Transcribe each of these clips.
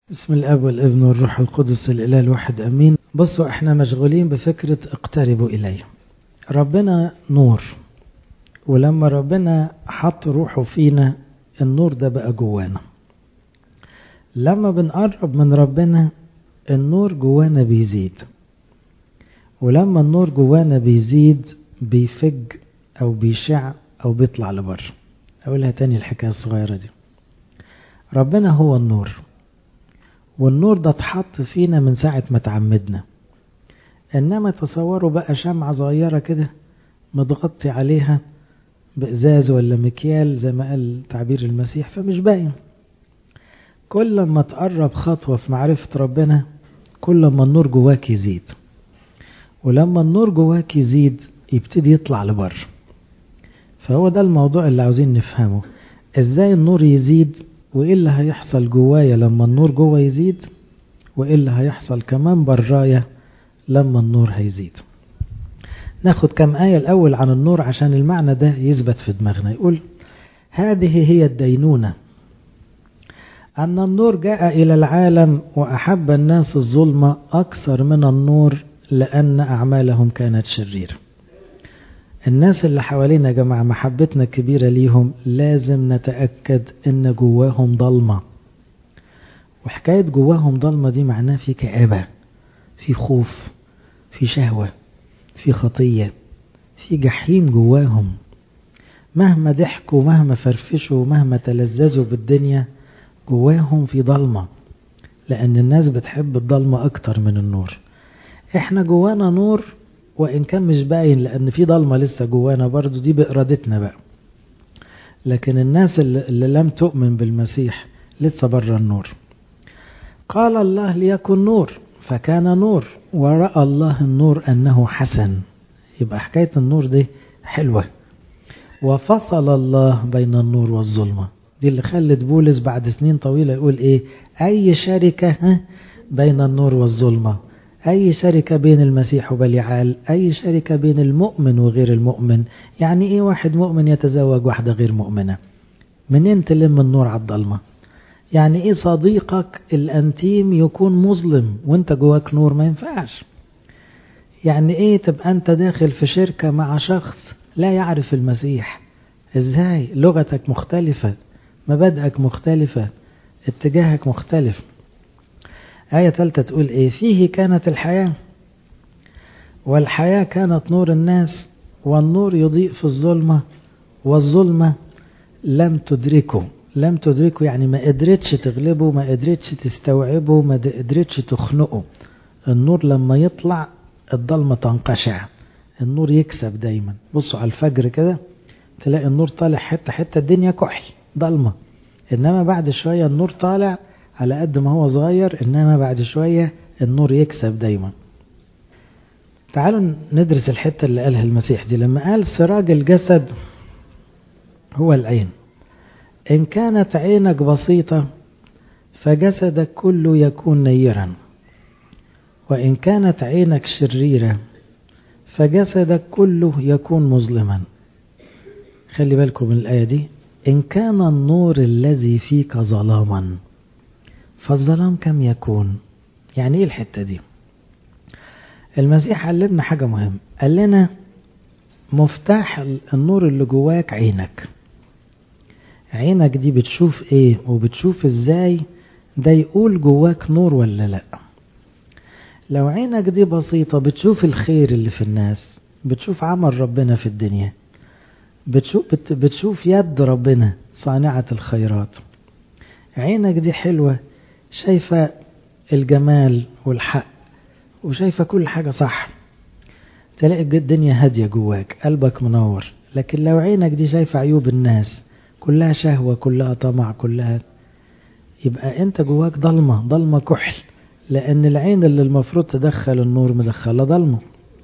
بسم الاب والابن والروح القدس الاله الواحد امين بصوا احنا مشغولين بفكره اقتربوا الي ربنا نور ولما ربنا حط روحه فينا النور ده بقى جوانا لما بنقرب من ربنا النور جوانا بيزيد ولما النور جوانا بيزيد بيفج او بيشع او بيطلع لبره اقولها تاني الحكايه الصغيره دي ربنا هو النور والنور ده اتحط فينا من ساعة ما تعمدنا إنما تصوروا بقى شمعة صغيرة كده متغطي عليها بإزاز ولا مكيال زي ما قال تعبير المسيح فمش باين كل ما تقرب خطوة في معرفة ربنا كل ما النور جواك يزيد ولما النور جواك يزيد يبتدي يطلع لبر فهو ده الموضوع اللي عاوزين نفهمه ازاي النور يزيد وايه اللي هيحصل جوايا لما النور جوا يزيد وايه اللي هيحصل كمان برايا لما النور هيزيد ناخد كم آية الأول عن النور عشان المعنى ده يثبت في دماغنا يقول هذه هي الدينونة أن النور جاء إلى العالم وأحب الناس الظلمة أكثر من النور لأن أعمالهم كانت شريرة الناس اللي حوالينا يا جماعة محبتنا الكبيرة ليهم لازم نتأكد ان جواهم ضلمة وحكاية جواهم ضلمة دي معناه في كآبة في خوف في شهوة في خطية في جحيم جواهم مهما ضحكوا مهما فرفشوا مهما تلذذوا بالدنيا جواهم في ضلمة لأن الناس بتحب الضلمة أكتر من النور احنا جوانا نور وإن كان مش باين لأن في ضلمة لسه جوانا برضو دي بإرادتنا بقى لكن الناس اللي, اللي لم تؤمن بالمسيح لسه بره النور قال الله ليكن نور فكان نور ورأى الله النور أنه حسن يبقى حكاية النور دي حلوة وفصل الله بين النور والظلمة دي اللي خلت بولس بعد سنين طويلة يقول ايه أي شركة بين النور والظلمة أي شركة بين المسيح وبليعال أي شركة بين المؤمن وغير المؤمن يعني إيه واحد مؤمن يتزوج واحدة غير مؤمنة منين تلم النور على الضلمة يعني إيه صديقك الأنتيم يكون مظلم وانت جواك نور ما ينفعش يعني إيه تبقى أنت داخل في شركة مع شخص لا يعرف المسيح إزاي لغتك مختلفة مبادئك مختلفة اتجاهك مختلف آية ثالثة تقول إيه فيه كانت الحياة والحياة كانت نور الناس والنور يضيء في الظلمة والظلمة لم تدركه لم تدركه يعني ما قدرتش تغلبه ما قدرتش تستوعبه ما قدرتش تخنقه النور لما يطلع الضلمة تنقشع النور يكسب دايما بصوا على الفجر كده تلاقي النور طالع حتة حتة الدنيا كحل ضلمة إنما بعد شوية النور طالع على قد ما هو صغير إنما بعد شوية النور يكسب دايما تعالوا ندرس الحتة اللي قالها المسيح دي لما قال سراج الجسد هو العين إن كانت عينك بسيطة فجسدك كله يكون نيرا وإن كانت عينك شريرة فجسدك كله يكون مظلما خلي بالكم من الآية دي إن كان النور الذي فيك ظلاما فالظلام كم يكون يعني ايه الحتة دي المسيح علمنا حاجة مهمة قال لنا مفتاح النور اللي جواك عينك عينك دي بتشوف ايه وبتشوف ازاي ده يقول جواك نور ولا لا لو عينك دي بسيطة بتشوف الخير اللي في الناس بتشوف عمل ربنا في الدنيا بتشوف, بتشوف يد ربنا صانعة الخيرات عينك دي حلوة شايفة الجمال والحق وشايفة كل حاجة صح تلاقي الدنيا هادية جواك قلبك منور لكن لو عينك دي شايفة عيوب الناس كلها شهوة كلها طمع كلها يبقى انت جواك ضلمة ضلمة كحل لان العين اللي المفروض تدخل النور مدخلة ضلمة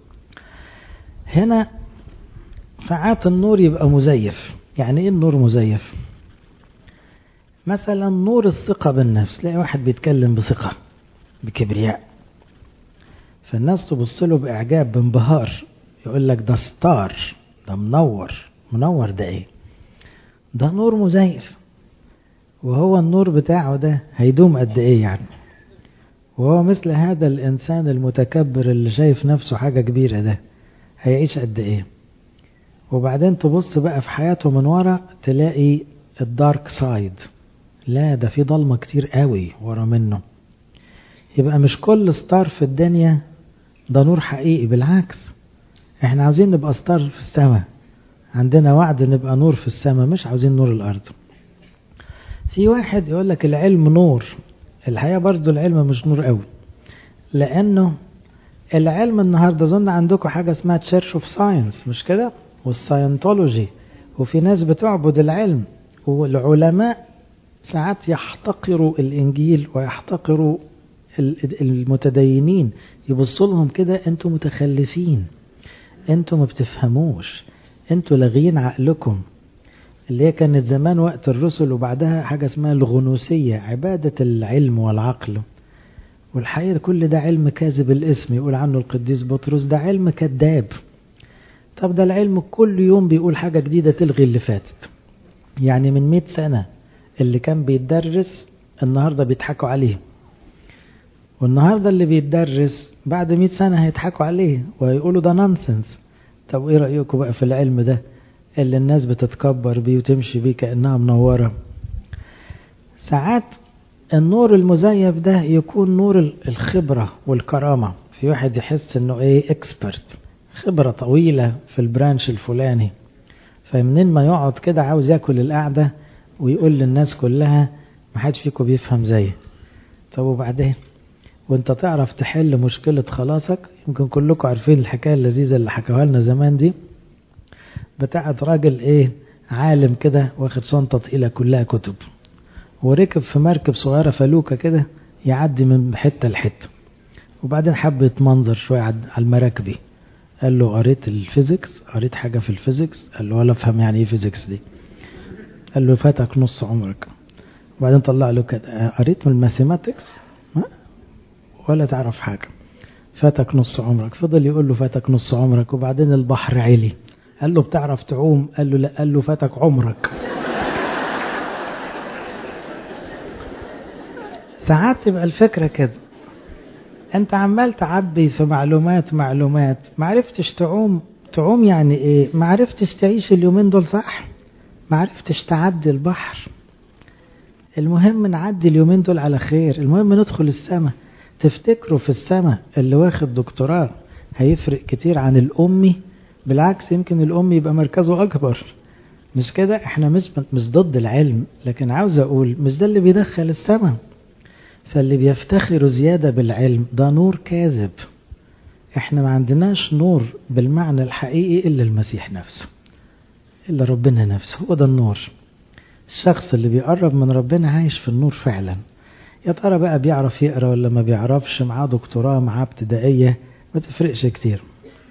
هنا ساعات النور يبقى مزيف يعني ايه النور مزيف مثلا نور الثقة بالنفس تلاقي واحد بيتكلم بثقة بكبرياء فالناس تبص له بإعجاب بانبهار يقول لك ده ستار ده منور منور ده ايه ده نور مزيف وهو النور بتاعه ده هيدوم قد ايه يعني وهو مثل هذا الانسان المتكبر اللي شايف نفسه حاجة كبيرة ده هيعيش قد ايه وبعدين تبص بقى في حياته من ورا تلاقي الدارك سايد لا ده في ضلمة كتير قوي ورا منه يبقى مش كل ستار في الدنيا ده نور حقيقي بالعكس احنا عاوزين نبقى ستار في السماء عندنا وعد نبقى نور في السماء مش عاوزين نور الارض في واحد يقول لك العلم نور الحقيقة برضو العلم مش نور قوي لانه العلم النهاردة ظن عندكم حاجة اسمها تشيرش اوف ساينس مش كده والساينتولوجي وفي ناس بتعبد العلم والعلماء ساعات يحتقروا الانجيل ويحتقروا المتدينين يبصوا لهم كده انتوا متخلفين انتوا ما بتفهموش انتوا لاغيين عقلكم اللي هي كانت زمان وقت الرسل وبعدها حاجة اسمها الغنوسية عبادة العلم والعقل والحقيقة كل ده علم كاذب الاسم يقول عنه القديس بطرس ده علم كذاب طب ده العلم كل يوم بيقول حاجة جديدة تلغي اللي فاتت يعني من مئة سنة اللي كان بيتدرس النهاردة بيضحكوا عليه والنهاردة اللي بيتدرس بعد مئة سنة هيضحكوا عليه ويقولوا ده نونسنس طب ايه رأيكم بقى في العلم ده اللي الناس بتتكبر بيه وتمشي بيه كأنها منورة ساعات النور المزيف ده يكون نور الخبرة والكرامة في واحد يحس انه ايه اكسبرت خبرة طويلة في البرانش الفلاني فمنين ما يقعد كده عاوز ياكل القعدة ويقول للناس كلها ما حدش فيكم بيفهم زيي طب وبعدين وانت تعرف تحل مشكلة خلاصك يمكن كلكم عارفين الحكاية اللذيذة اللي حكوها لنا زمان دي بتاعت راجل ايه عالم كده واخد شنطة تقيلة كلها كتب وركب في مركب صغيرة فلوكة كده يعدي من حتة لحتة وبعدين حب يتمنظر شوية على المراكبي قال له قريت الفيزيكس قريت حاجة في الفيزيكس قال له ولا افهم يعني ايه فيزيكس دي قال له فاتك نص عمرك وبعدين طلع له كده قريت من الماثيماتكس ولا تعرف حاجة فاتك نص عمرك فضل يقول له فاتك نص عمرك وبعدين البحر علي قال له بتعرف تعوم قال له لا قال له فاتك عمرك ساعات تبقى الفكرة كده انت عمال تعبي في معلومات معلومات معرفتش تعوم تعوم يعني ايه معرفتش تعيش اليومين دول صح معرفتش تعدي البحر المهم نعدي اليومين دول على خير المهم ندخل السماء تفتكروا في السماء اللي واخد دكتوراه هيفرق كتير عن الأمي بالعكس يمكن الأمي يبقى مركزه أكبر مش كده احنا مش مش ضد العلم لكن عاوز أقول مش ده اللي بيدخل السماء فاللي بيفتخروا زيادة بالعلم ده نور كاذب احنا ما عندناش نور بالمعنى الحقيقي إلا المسيح نفسه إلا ربنا نفسه هو ده النور الشخص اللي بيقرب من ربنا عايش في النور فعلا يا ترى بقى بيعرف يقرا ولا ما بيعرفش معاه دكتوراه معاه ابتدائيه ما تفرقش كتير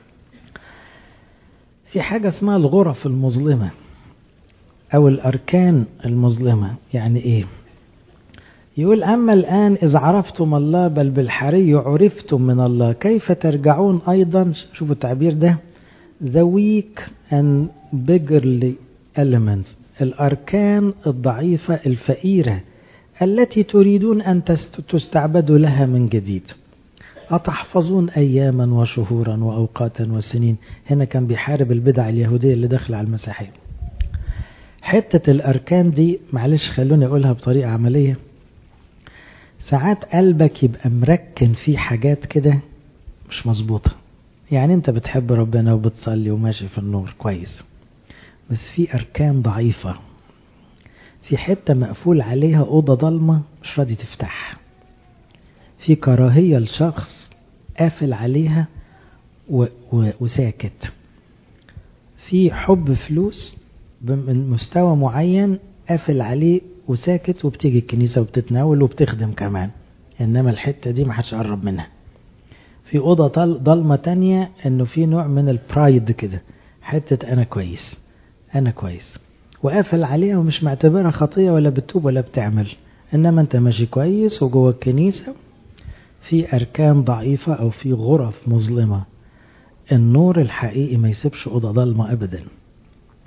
في حاجة اسمها الغرف المظلمة أو الأركان المظلمة يعني إيه يقول أما الآن إذا عرفتم الله بل بالحري عرفتم من الله كيف ترجعون أيضا شوفوا التعبير ده the weak and beggarly elements الأركان الضعيفة الفقيرة التي تريدون أن تستعبدوا لها من جديد أتحفظون أياما وشهورا وأوقاتا وسنين هنا كان بيحارب البدع اليهودية اللي داخل على المسيحية حتة الأركان دي معلش خلوني أقولها بطريقة عملية ساعات قلبك يبقى مركن فيه حاجات كده مش مظبوطة يعني انت بتحب ربنا وبتصلي وماشي في النور كويس بس في أركان ضعيفة في حتة مقفول عليها أوضة ضلمة مش راضي تفتحها في كراهية لشخص قافل عليها و و وساكت في حب فلوس من مستوى معين قافل عليه وساكت وبتيجي الكنيسة وبتتناول وبتخدم كمان إنما الحتة دي ما حدش قرب منها في أوضة ضلمة تانية إنه في نوع من البرايد كده حتة أنا كويس أنا كويس وقافل عليها ومش معتبرها خطية ولا بتوب ولا بتعمل إنما أنت ماشي كويس وجوه الكنيسة في أركان ضعيفة أو في غرف مظلمة النور الحقيقي ما يسيبش أوضة ضلمة أبدا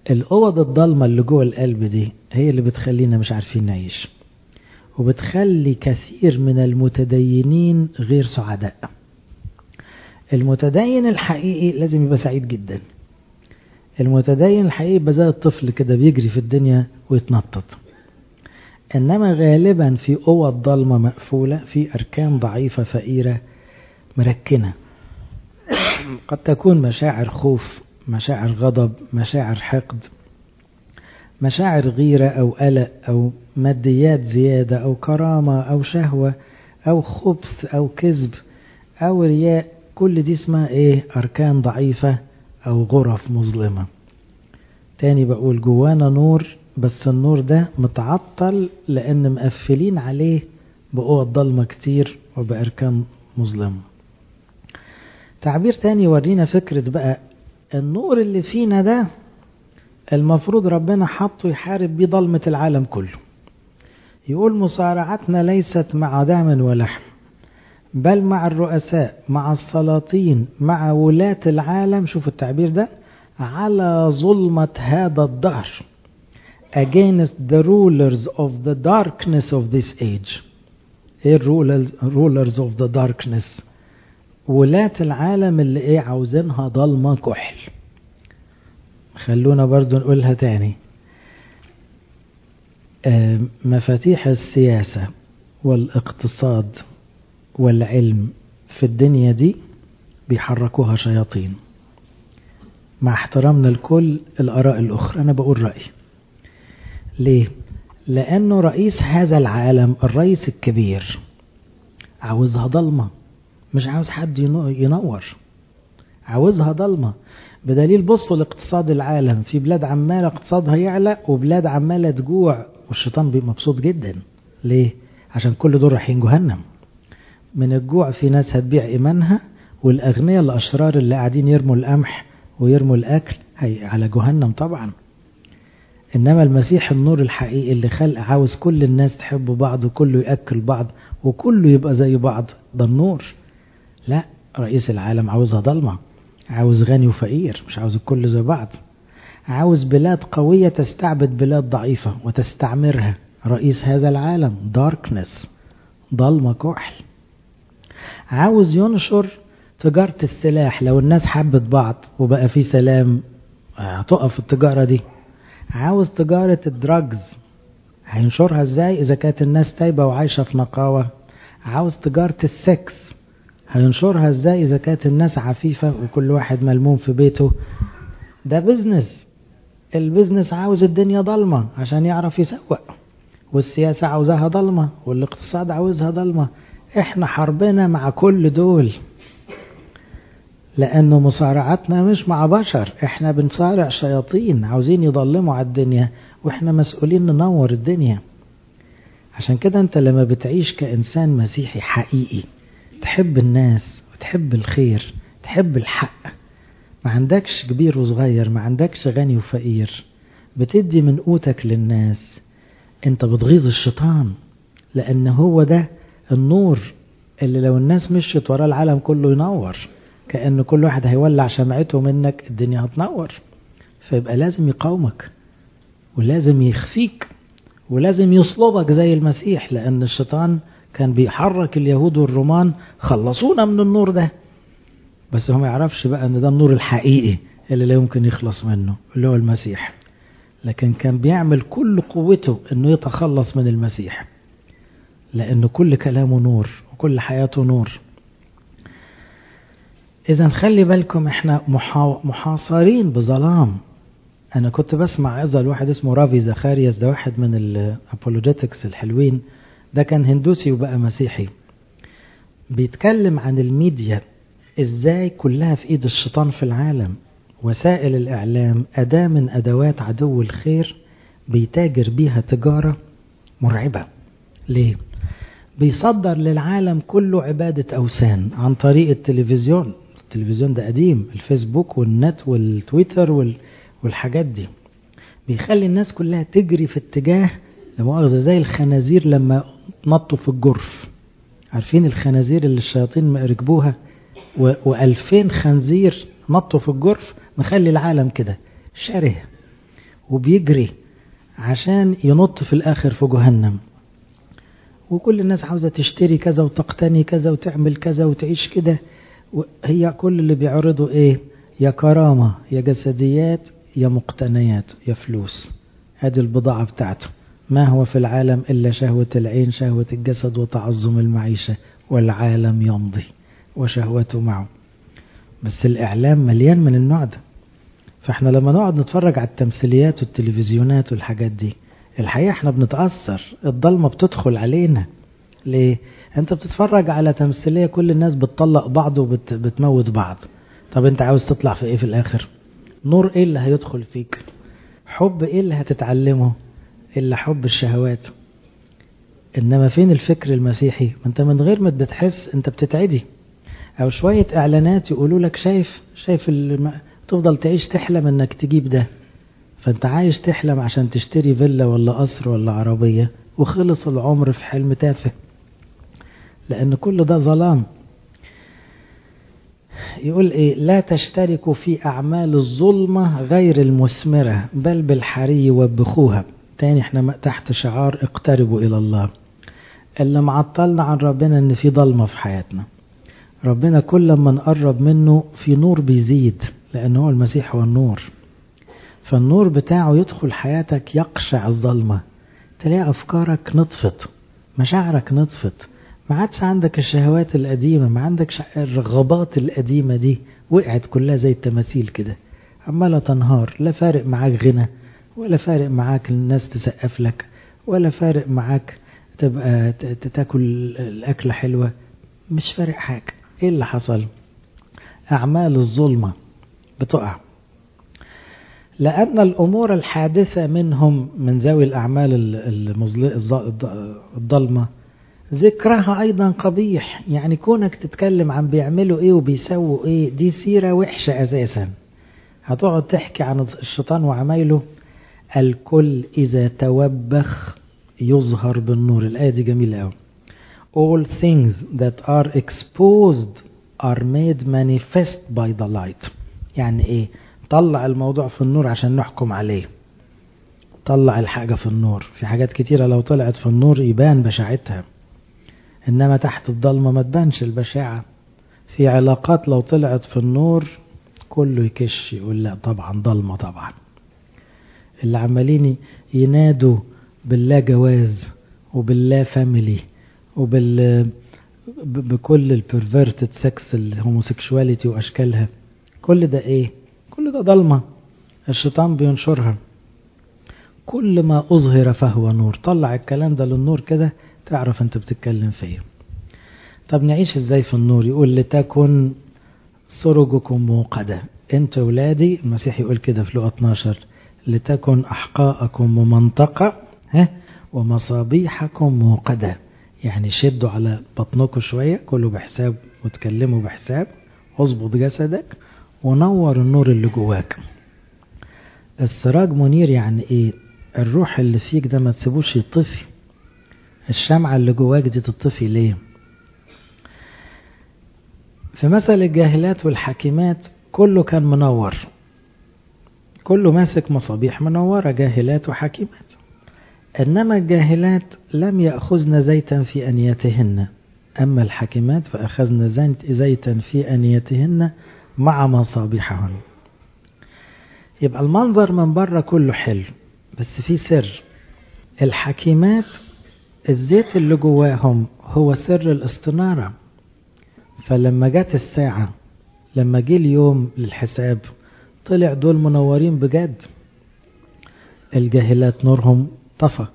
الأوض الضلمة اللي جوه القلب دي هي اللي بتخلينا مش عارفين نعيش وبتخلي كثير من المتدينين غير سعداء المتدين الحقيقي لازم يبقى سعيد جدا المتدين الحقيقي يبقى زي الطفل كده بيجري في الدنيا ويتنطط إنما غالبا في أوض ضلمة مقفولة في أركان ضعيفة فقيرة مركنة قد تكون مشاعر خوف مشاعر غضب مشاعر حقد مشاعر غيرة أو قلق أو ماديات زيادة أو كرامة أو شهوة أو خبث أو كذب أو رياء كل دي اسمها إيه أركان ضعيفة أو غرف مظلمة تاني بقول جوانا نور بس النور ده متعطل لأن مقفلين عليه بقوة ضلمة كتير وبأركان مظلمة تعبير تاني يورينا فكرة بقى النور اللي فينا ده المفروض ربنا حطه يحارب بيه ضلمة العالم كله يقول مصارعتنا ليست مع دم ولحم بل مع الرؤساء مع السلاطين مع ولاة العالم شوف التعبير ده على ظلمة هذا الدهر against the rulers of the darkness of this age ايه rulers, rulers of the darkness ولاة العالم اللي ايه عاوزينها ضلمة كحل خلونا برضو نقولها تاني مفاتيح السياسة والاقتصاد والعلم في الدنيا دي بيحركوها شياطين مع احترامنا لكل الآراء الأخرى أنا بقول رأيي ليه؟ لأنه رئيس هذا العالم الرئيس الكبير عاوزها ضلمة مش عاوز حد ينور عاوزها ضلمة بدليل بصوا لاقتصاد العالم في بلاد عمالة اقتصادها يعلى وبلاد عمالة تجوع والشيطان بيبقى مبسوط جدا ليه؟ عشان كل دول رايحين جهنم من الجوع في ناس هتبيع إيمانها والأغنياء الأشرار اللي قاعدين يرموا القمح ويرموا الأكل هي على جهنم طبعا إنما المسيح النور الحقيقي اللي خلق عاوز كل الناس تحب بعض وكله يأكل بعض وكله يبقى زي بعض ده النور لا رئيس العالم عاوزها ضلمة عاوز غني وفقير مش عاوز الكل زي بعض عاوز بلاد قوية تستعبد بلاد ضعيفة وتستعمرها رئيس هذا العالم داركنس ضلمة كحل عاوز ينشر تجارة السلاح لو الناس حبت بعض وبقى في سلام هتقف التجارة دي عاوز تجارة الدراجز هينشرها ازاي اذا كانت الناس تايبة وعايشة في نقاوة عاوز تجارة السكس هينشرها ازاي اذا كانت الناس عفيفة وكل واحد ملموم في بيته ده بزنس البزنس عاوز الدنيا ضلمة عشان يعرف يسوق والسياسة عاوزاها ضلمة والاقتصاد عاوزها ضلمة احنا حربنا مع كل دول لأنه مصارعتنا مش مع بشر احنا بنصارع شياطين عاوزين يضلموا على الدنيا واحنا مسؤولين ننور الدنيا عشان كده انت لما بتعيش كإنسان مسيحي حقيقي تحب الناس وتحب الخير تحب الحق ما عندكش كبير وصغير ما عندكش غني وفقير بتدي من قوتك للناس انت بتغيظ الشيطان لأن هو ده النور اللي لو الناس مشيت وراه العالم كله ينور كأن كل واحد هيولع شمعته منك الدنيا هتنور فيبقى لازم يقاومك ولازم يخفيك ولازم يصلبك زي المسيح لأن الشيطان كان بيحرك اليهود والرومان خلصونا من النور ده بس هو ما يعرفش بقى ان ده النور الحقيقي اللي لا يمكن يخلص منه اللي هو المسيح لكن كان بيعمل كل قوته انه يتخلص من المسيح لأن كل كلامه نور وكل حياته نور إذا خلي بالكم إحنا محاصرين بظلام أنا كنت بسمع إذا الواحد اسمه رافي زخارياس ده واحد من الأبولوجيتكس الحلوين ده كان هندوسي وبقى مسيحي بيتكلم عن الميديا إزاي كلها في إيد الشيطان في العالم وسائل الإعلام أداة من أدوات عدو الخير بيتاجر بيها تجارة مرعبة ليه؟ بيصدر للعالم كله عبادة أوثان عن طريق التلفزيون التلفزيون ده قديم الفيسبوك والنت والتويتر وال... والحاجات دي بيخلي الناس كلها تجري في اتجاه لمؤاخذة زي الخنازير لما نطوا في الجرف عارفين الخنازير اللي الشياطين ركبوها و... وألفين خنزير نطوا في الجرف مخلي العالم كده شره وبيجري عشان ينط في الآخر في جهنم وكل الناس عاوزة تشتري كذا وتقتني كذا وتعمل كذا وتعيش كده هي كل اللي بيعرضوا ايه يا كرامة يا جسديات يا مقتنيات يا فلوس هذه البضاعة بتاعته ما هو في العالم إلا شهوة العين شهوة الجسد وتعظم المعيشة والعالم يمضي وشهوته معه بس الإعلام مليان من النوع ده فاحنا لما نقعد نتفرج على التمثيليات والتلفزيونات والحاجات دي الحقيقة احنا بنتأثر الضلمة بتدخل علينا ليه؟ انت بتتفرج على تمثيلية كل الناس بتطلق بعض وبتموت بعض طب انت عاوز تطلع في ايه في الاخر نور ايه اللي هيدخل فيك حب ايه اللي هتتعلمه الا حب الشهوات انما فين الفكر المسيحي ما انت من غير ما بتحس انت بتتعدي او شوية اعلانات يقولوا لك شايف شايف الم... تفضل تعيش تحلم انك تجيب ده فانت عايش تحلم عشان تشتري فيلا ولا قصر ولا عربية وخلص العمر في حلم تافه لان كل ده ظلام يقول ايه لا تشتركوا في اعمال الظلمة غير المثمرة بل بالحري وبخوها تاني احنا تحت شعار اقتربوا الى الله اللي معطلنا عن ربنا ان في ضلمة في حياتنا ربنا كل ما نقرب منه في نور بيزيد لان هو المسيح هو النور فالنور بتاعه يدخل حياتك يقشع الظلمة تلاقي افكارك نطفت مشاعرك نطفت ما عادش عندك الشهوات القديمة ما عندك الرغبات القديمة دي وقعت كلها زي التماثيل كده عمالة تنهار لا فارق معاك غنى ولا فارق معاك الناس تسقف لك ولا فارق معاك تبقى تاكل الأكلة حلوة مش فارق حاجة ايه اللي حصل أعمال الظلمة بتقع لأن الأمور الحادثة منهم من ذوي الأعمال الظلمة ذكرها أيضا قبيح يعني كونك تتكلم عن بيعملوا إيه وبيسووا إيه دي سيرة وحشة أساسا هتقعد تحكي عن الشيطان وعمايله الكل إذا توبخ يظهر بالنور الآية دي جميلة أوي All things that are exposed are made manifest by the light يعني إيه طلع الموضوع في النور عشان نحكم عليه طلع الحاجة في النور في حاجات كتيرة لو طلعت في النور يبان بشاعتها إنما تحت الضلمة ما تبانش البشاعة في علاقات لو طلعت في النور كله يكش يقول لا طبعا ضلمة طبعا اللي عمالين ينادوا باللا جواز وباللا فاميلي وبال بكل البرفيرتد سكس الهوموسيكشواليتي واشكالها كل ده ايه كل ده ضلمة الشيطان بينشرها كل ما أظهر فهو نور طلع الكلام ده للنور كده تعرف انت بتتكلم فيه طب نعيش ازاي في النور يقول لتكن سرجكم موقدة انت ولادي المسيح يقول كده في لقى 12 لتكن أحقاءكم ممنطقة ها ومصابيحكم موقدة يعني شدوا على بطنكم شوية كله بحساب وتكلموا بحساب واظبط جسدك ونور النور اللي جواك السراج منير يعني ايه الروح اللي فيك ده ما تسيبوش يطفي الشمعة اللي جواك دي تطفي ليه في مثل الجاهلات والحاكمات كله كان منور كله ماسك مصابيح منورة جاهلات وحاكمات إنما الجاهلات لم يأخذن زيتا في أنيتهن أما الحاكمات فأخذن زيتا في أنيتهن مع مصابيحهن يبقى المنظر من بره كله حلو بس في سر الحكيمات الزيت اللي جواهم هو سر الاستنارة فلما جت الساعة لما جه اليوم للحساب طلع دول منورين بجد الجاهلات نورهم طفى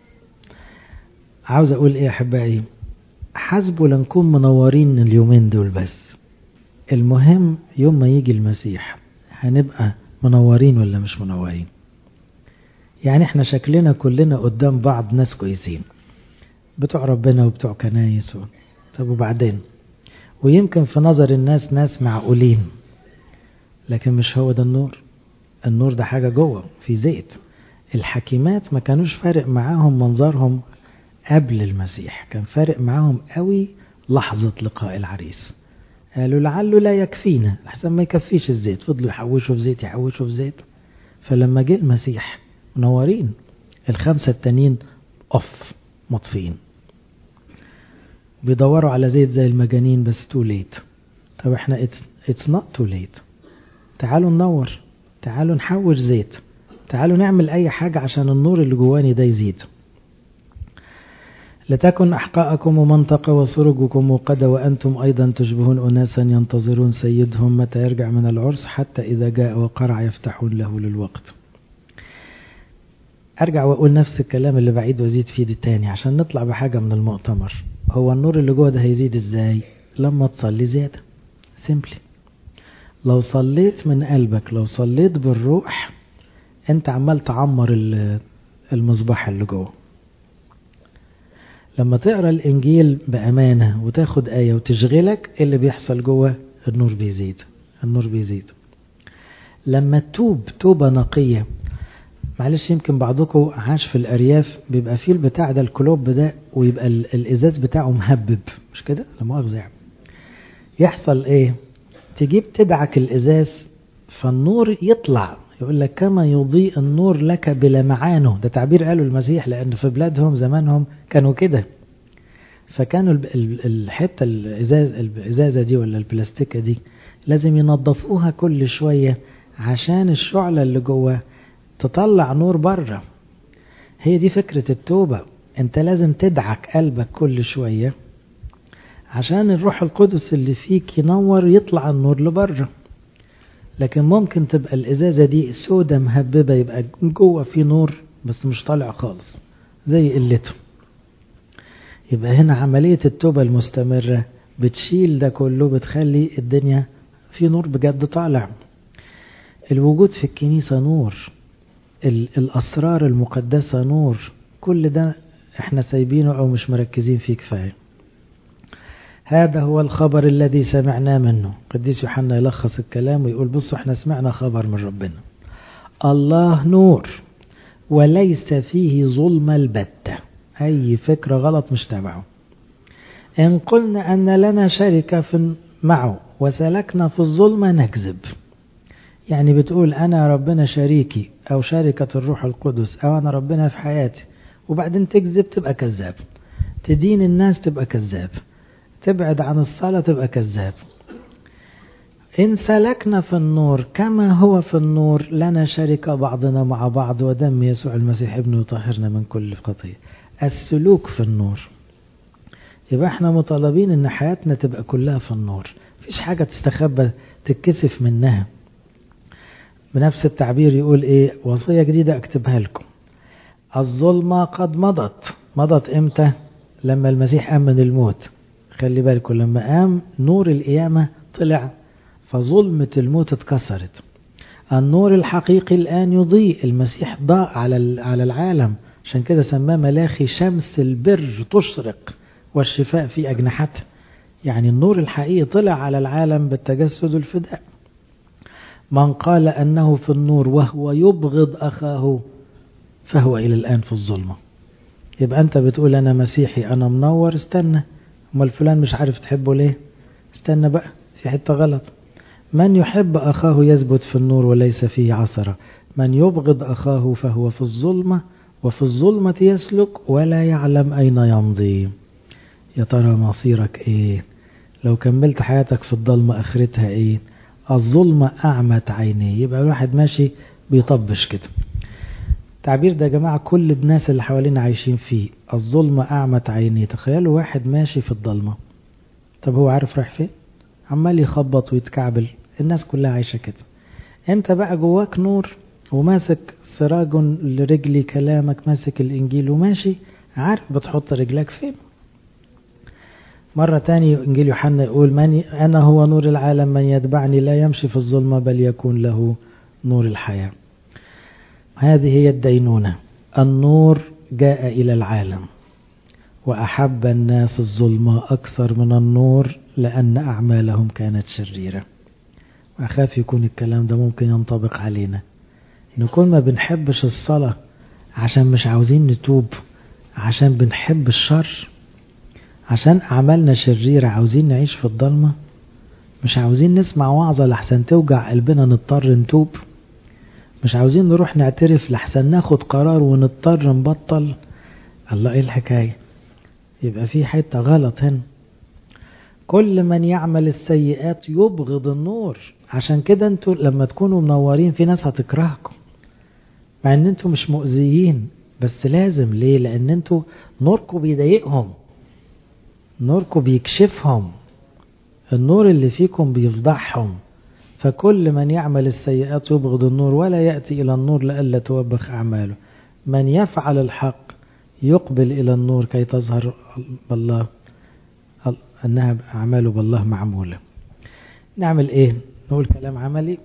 عاوز اقول ايه يا احبائي حسبوا لنكون منورين اليومين دول بس المهم يوم ما يجي المسيح هنبقى منورين ولا مش منورين يعني احنا شكلنا كلنا قدام بعض ناس كويسين بتوع ربنا وبتوع كنايس و... طب وبعدين ويمكن في نظر الناس ناس معقولين لكن مش هو ده النور النور ده حاجة جوه في زيت الحكيمات ما كانوش فارق معاهم منظرهم قبل المسيح كان فارق معاهم قوي لحظة لقاء العريس قالوا لعله لا يكفينا لحسن ما يكفيش الزيت فضلوا يحوشوا في زيت يحوشوا في زيت فلما جه المسيح منورين الخمسة التانيين اوف مطفيين بيدوروا على زيت زي المجانين بس تو ليت طب احنا اتس نوت تو ليت تعالوا ننور تعالوا نحوش زيت تعالوا نعمل اي حاجة عشان النور اللي جواني ده يزيد لتكن أحقاءكم ومنطقة وسرجكم موقدة وأنتم أيضا تشبهون أناسا ينتظرون سيدهم متى يرجع من العرس حتى إذا جاء وقرع يفتحون له للوقت أرجع وأقول نفس الكلام اللي بعيد وأزيد فيه دي تاني عشان نطلع بحاجة من المؤتمر هو النور اللي جوه ده هيزيد إزاي لما تصلي زيادة سيمبلي لو صليت من قلبك لو صليت بالروح انت عمال تعمر المصباح اللي جوه لما تقرا الانجيل بامانه وتاخد ايه وتشغلك اللي بيحصل جوه النور بيزيد النور بيزيد لما تتوب توبه نقيه معلش يمكن بعضكم عاش في الارياف بيبقى فيه البتاع ده الكلوب ده ويبقى الازاز بتاعه مهبب مش كده لا مؤاخذه يعني يحصل ايه تجيب تدعك الازاز فالنور يطلع يقول لك كما يضيء النور لك بلمعانه ده تعبير قاله المسيح لأن في بلادهم زمانهم كانوا كده فكانوا الحتة الإزازة دي ولا البلاستيكة دي لازم ينظفوها كل شوية عشان الشعلة اللي جوه تطلع نور بره هي دي فكرة التوبة انت لازم تدعك قلبك كل شوية عشان الروح القدس اللي فيك ينور يطلع النور لبره لكن ممكن تبقى الإزازة دي سودة مهببة يبقى جوه في نور بس مش طالع خالص زي قلته يبقى هنا عملية التوبة المستمرة بتشيل ده كله بتخلي الدنيا في نور بجد طالع الوجود في الكنيسة نور الأسرار المقدسة نور كل ده احنا سايبينه أو مش مركزين فيه كفاية هذا هو الخبر الذي سمعناه منه قديس يوحنا يلخص الكلام ويقول بصوا احنا سمعنا خبر من ربنا الله نور وليس فيه ظلم البتة أي فكرة غلط مش تبعه إن قلنا أن لنا شركة في معه وسلكنا في الظلمة نكذب يعني بتقول أنا ربنا شريكي أو شركة الروح القدس أو أنا ربنا في حياتي وبعدين تكذب تبقى كذاب تدين الناس تبقى كذاب تبعد عن الصلاة تبقى كذاب إن سلكنا في النور كما هو في النور لنا شركة بعضنا مع بعض ودم يسوع المسيح ابنه يطهرنا من كل خطية السلوك في النور يبقى احنا مطالبين ان حياتنا تبقى كلها في النور مفيش حاجة تستخبى تتكسف منها بنفس التعبير يقول ايه وصية جديدة اكتبها لكم الظلمة قد مضت مضت امتى لما المسيح أمن الموت خلي بالكم لما قام نور القيامة طلع فظلمة الموت اتكسرت النور الحقيقي الآن يضيء المسيح ضاء على على العالم عشان كده سماه ملاخي شمس البر تشرق والشفاء في أجنحتها يعني النور الحقيقي طلع على العالم بالتجسد الفداء من قال أنه في النور وهو يبغض أخاه فهو إلى الآن في الظلمة يبقى أنت بتقول أنا مسيحي أنا منور استنى امال فلان مش عارف تحبه ليه استنى بقى في حتة غلط من يحب أخاه يثبت في النور وليس فيه عثرة من يبغض أخاه فهو في الظلمة وفي الظلمة يسلك ولا يعلم أين يمضي يا ترى مصيرك إيه لو كملت حياتك في الظلمة آخرتها إيه الظلمة أعمت عينيه يبقى الواحد ماشي بيطبش كده التعبير ده يا جماعة كل الناس اللي حوالينا عايشين فيه الظلمة أعمت عينيه تخيلوا واحد ماشي في الظلمة طب هو عارف رايح فين عمال يخبط ويتكعبل الناس كلها عايشة كده انت بقى جواك نور وماسك سراج لرجلي كلامك ماسك الإنجيل وماشي عارف بتحط رجلك فين مرة تاني إنجيل يوحنا يقول من أنا هو نور العالم من يتبعني لا يمشي في الظلمة بل يكون له نور الحياة هذه هي الدينونة النور جاء إلى العالم وأحب الناس الظلمة أكثر من النور لأن أعمالهم كانت شريرة وأخاف يكون الكلام ده ممكن ينطبق علينا نكون ما بنحبش الصلاة عشان مش عاوزين نتوب عشان بنحب الشر عشان أعمالنا شريرة عاوزين نعيش في الضلمة مش عاوزين نسمع وعظة لحسن توجع قلبنا نضطر نتوب مش عاوزين نروح نعترف لحسن ناخد قرار ونضطر نبطل الله ايه الحكاية يبقى في حتة غلط هنا كل من يعمل السيئات يبغض النور عشان كده انتوا لما تكونوا منورين في ناس هتكرهكم مع ان انتوا مش مؤذيين بس لازم ليه لان انتوا نوركم بيضايقهم نوركم بيكشفهم النور اللي فيكم بيفضحهم فكل من يعمل السيئات يبغض النور ولا يأتي إلى النور لئلا توبخ أعماله من يفعل الحق يقبل إلى النور كي تظهر بالله أنها أعماله بالله معمولة نعمل إيه نقول كلام عملي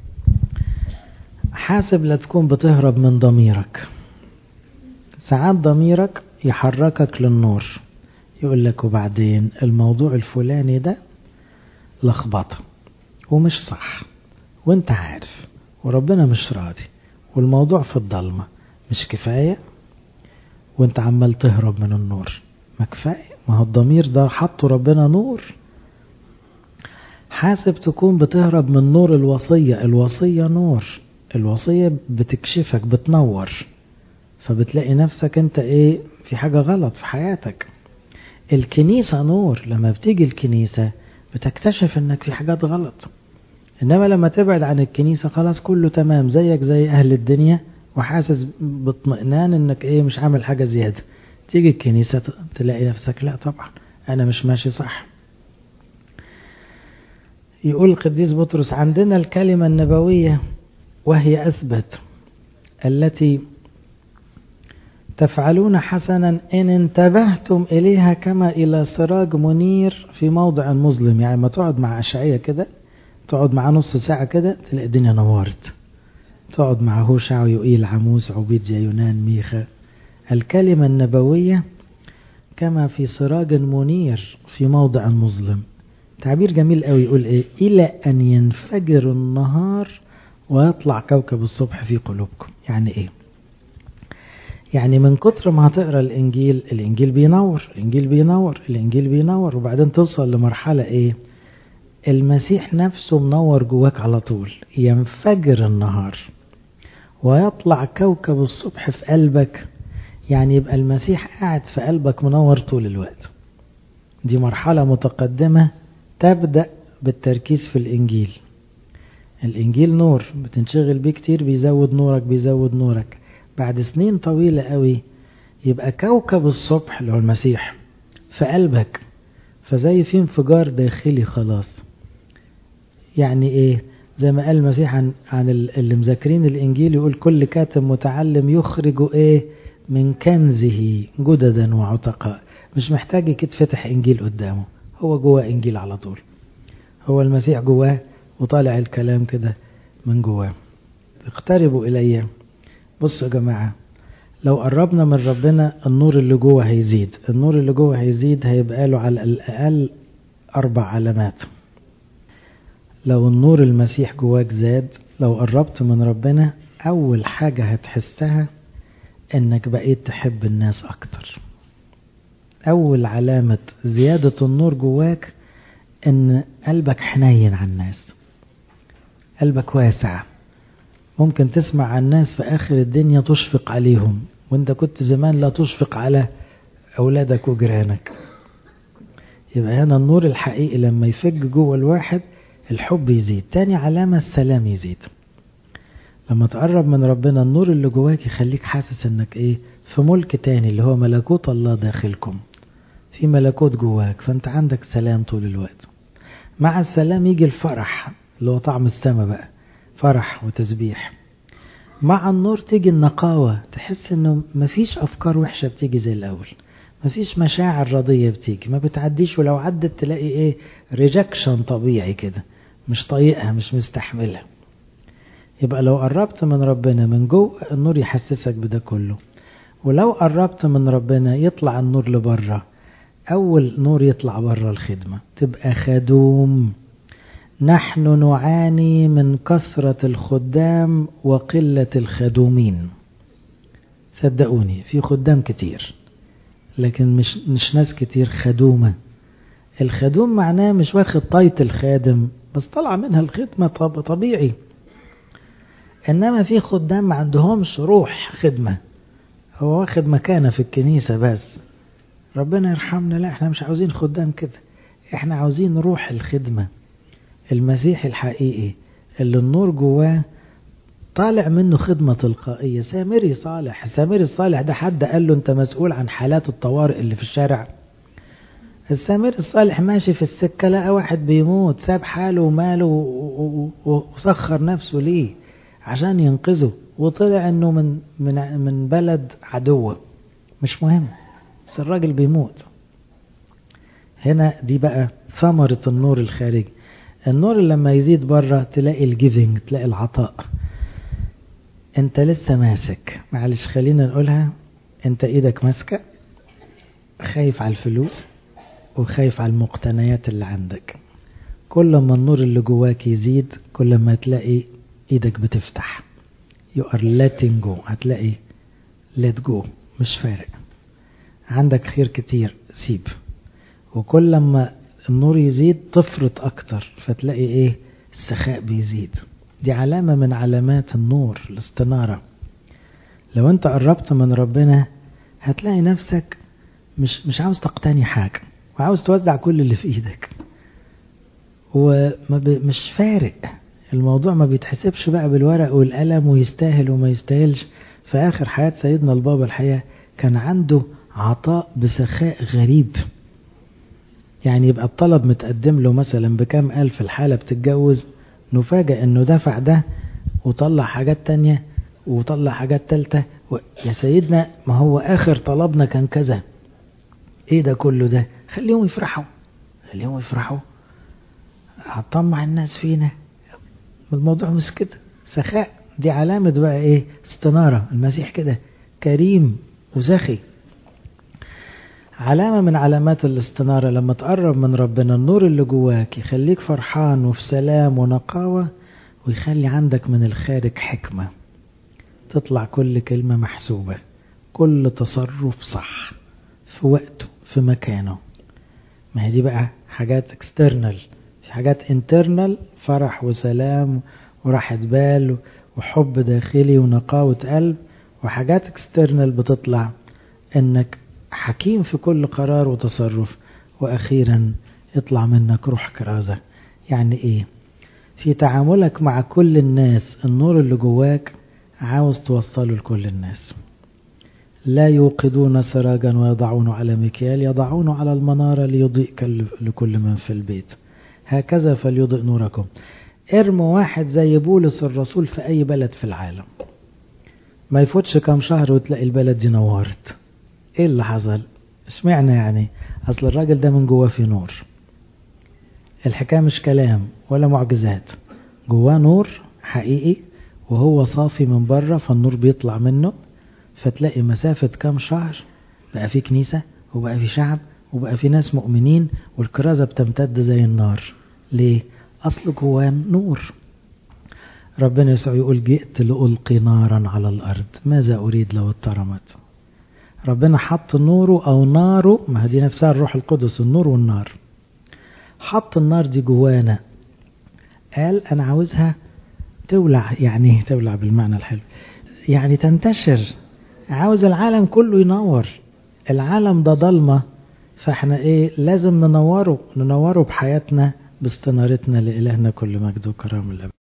حاسب لا تكون بتهرب من ضميرك ساعات ضميرك يحركك للنور يقول لك وبعدين الموضوع الفلاني ده لخبطه ومش صح وانت عارف وربنا مش راضي والموضوع في الضلمة مش كفاية وانت عمال تهرب من النور ما كفاية ما هو الضمير ده حطه ربنا نور حاسب تكون بتهرب من نور الوصية الوصية نور الوصية بتكشفك بتنور فبتلاقي نفسك انت ايه في حاجة غلط في حياتك الكنيسة نور لما بتيجي الكنيسة بتكتشف انك في حاجات غلط انما لما تبعد عن الكنيسة خلاص كله تمام زيك زي اهل الدنيا وحاسس باطمئنان انك ايه مش عامل حاجة زيادة تيجي الكنيسة تلاقي نفسك لا طبعا انا مش ماشي صح يقول القديس بطرس عندنا الكلمة النبوية وهي أثبت التي تفعلون حسنا إن انتبهتم إليها كما إلى سراج منير في موضع مظلم يعني ما تقعد مع أشعية كده تقعد معاه نص ساعة كده تلاقي الدنيا نورت تقعد مع هوشع ويقيل عموس عبيد يونان ميخا الكلمة النبوية كما في سراج منير في موضع مظلم تعبير جميل قوي يقول ايه الى ان ينفجر النهار ويطلع كوكب الصبح في قلوبكم يعني ايه يعني من كتر ما هتقرا الانجيل الانجيل بينور الانجيل بينور الانجيل بينور وبعدين توصل لمرحله ايه المسيح نفسه منور جواك على طول ينفجر النهار ويطلع كوكب الصبح في قلبك يعني يبقى المسيح قاعد في قلبك منور طول الوقت دي مرحلة متقدمة تبدأ بالتركيز في الإنجيل الإنجيل نور بتنشغل بيه كتير بيزود نورك بيزود نورك بعد سنين طويلة قوي يبقى كوكب الصبح اللي هو المسيح في قلبك فزي في انفجار داخلي خلاص يعني ايه زي ما قال المسيح عن, عن اللي مذاكرين الانجيل يقول كل كاتب متعلم يخرج ايه من كنزه جددا وعتقاء مش محتاج يتفتح انجيل قدامه هو جواه انجيل على طول هو المسيح جواه وطالع الكلام كده من جواه اقتربوا الي بصوا يا جماعه لو قربنا من ربنا النور اللي جوه هيزيد النور اللي جوه هيزيد هيبقى له على الأقل أربع علامات لو النور المسيح جواك زاد لو قربت من ربنا أول حاجة هتحسها إنك بقيت تحب الناس أكتر أول علامة زيادة النور جواك إن قلبك حنين على الناس قلبك واسع ممكن تسمع عن ناس في آخر الدنيا تشفق عليهم وانت كنت زمان لا تشفق على أولادك وجيرانك يبقى هنا النور الحقيقي لما يفج جوه الواحد الحب يزيد تاني علامة السلام يزيد لما تقرب من ربنا النور اللي جواك يخليك حاسس انك ايه في ملك تاني اللي هو ملكوت الله داخلكم في ملكوت جواك فانت عندك سلام طول الوقت مع السلام يجي الفرح اللي هو طعم السما بقى فرح وتسبيح مع النور تيجي النقاوة تحس انه مفيش افكار وحشة بتيجي زي الاول مفيش مشاعر رضية بتيجي ما بتعديش ولو عدت تلاقي ايه ريجكشن طبيعي كده مش طايقها مش مستحملها يبقى لو قربت من ربنا من جوه النور يحسسك بده كله ولو قربت من ربنا يطلع النور لبره اول نور يطلع بره الخدمة تبقى خدوم نحن نعاني من كثرة الخدام وقلة الخدومين صدقوني في خدام كتير لكن مش, مش ناس كتير خدومة الخدوم معناه مش واخد طاية الخادم بس طلع منها الخدمة طب طبيعي إنما في خدام ما عندهمش روح خدمة هو واخد مكانة في الكنيسة بس ربنا يرحمنا لا احنا مش عاوزين خدام كده احنا عاوزين روح الخدمة المسيح الحقيقي اللي النور جواه طالع منه خدمة تلقائية سامري صالح سامري الصالح ده حد قال له انت مسؤول عن حالات الطوارئ اللي في الشارع السامري الصالح ماشي في السكة لقى واحد بيموت ساب حاله وماله وسخر نفسه ليه عشان ينقذه وطلع انه من من من بلد عدوة مش مهم بس الراجل بيموت هنا دي بقى ثمرة النور الخارجي النور لما يزيد بره تلاقي الجيفنج تلاقي العطاء انت لسه ماسك معلش خلينا نقولها انت ايدك ماسكة خايف على الفلوس وخايف على المقتنيات اللي عندك كل ما النور اللي جواك يزيد كل ما تلاقي ايدك بتفتح you are letting go هتلاقي let go مش فارق عندك خير كتير سيب وكل ما النور يزيد تفرط اكتر فتلاقي ايه السخاء بيزيد دي علامة من علامات النور الاستنارة لو انت قربت من ربنا هتلاقي نفسك مش مش عاوز تقتني حاجة وعاوز توزع كل اللي في ايدك ومش فارق الموضوع ما بيتحسبش بقى بالورق والقلم ويستاهل وما يستاهلش في آخر حياة سيدنا البابا الحقيقة كان عنده عطاء بسخاء غريب يعني يبقى الطلب متقدم له مثلا بكام ألف الحالة بتتجوز نفاجأ انه دفع ده وطلع حاجات تانية وطلع حاجات تالتة و... يا سيدنا ما هو آخر طلبنا كان كذا ايه ده كله ده خليهم يفرحوا خليهم يفرحوا هتطمع الناس فينا الموضوع مش كده سخاء دي علامة بقى ايه استنارة المسيح كده كريم وسخي علامة من علامات الاستنارة لما تقرب من ربنا النور اللي جواك يخليك فرحان وفي سلام ونقاوة ويخلي عندك من الخارج حكمة تطلع كل كلمة محسوبة كل تصرف صح في وقته في مكانه ما هي دي بقى حاجات اكسترنال في حاجات انترنال فرح وسلام وراحة بال وحب داخلي ونقاوة قلب وحاجات اكسترنال بتطلع انك حكيم في كل قرار وتصرف واخيرا يطلع منك روح كرازة يعني ايه في تعاملك مع كل الناس النور اللي جواك عاوز توصله لكل الناس لا يوقدون سراجا ويضعون على مكيال يضعون على المنارة ليضيء لكل من في البيت هكذا فليضئ نوركم ارموا واحد زي بولس الرسول في اي بلد في العالم ما يفوتش كام شهر وتلاقي البلد دي نورت ايه اللي حصل اشمعنى يعني اصل الراجل ده من جواه في نور الحكايه مش كلام ولا معجزات جواه نور حقيقي وهو صافي من بره فالنور بيطلع منه فتلاقي مسافة كام شهر بقى في كنيسة وبقى في شعب وبقى في ناس مؤمنين والكرازة بتمتد زي النار ليه؟ أصل جواه نور ربنا يسوع يقول جئت لألقي نارا على الأرض ماذا أريد لو اترمت ربنا حط نوره أو ناره ما دي نفسها الروح القدس النور والنار حط النار دي جوانا قال أنا عاوزها تولع يعني تولع بالمعنى الحلو يعني تنتشر عاوز العالم كله ينور العالم ده ضلمة فاحنا ايه لازم ننوره ننوره بحياتنا باستنارتنا لإلهنا كل مجد وكرم الأبد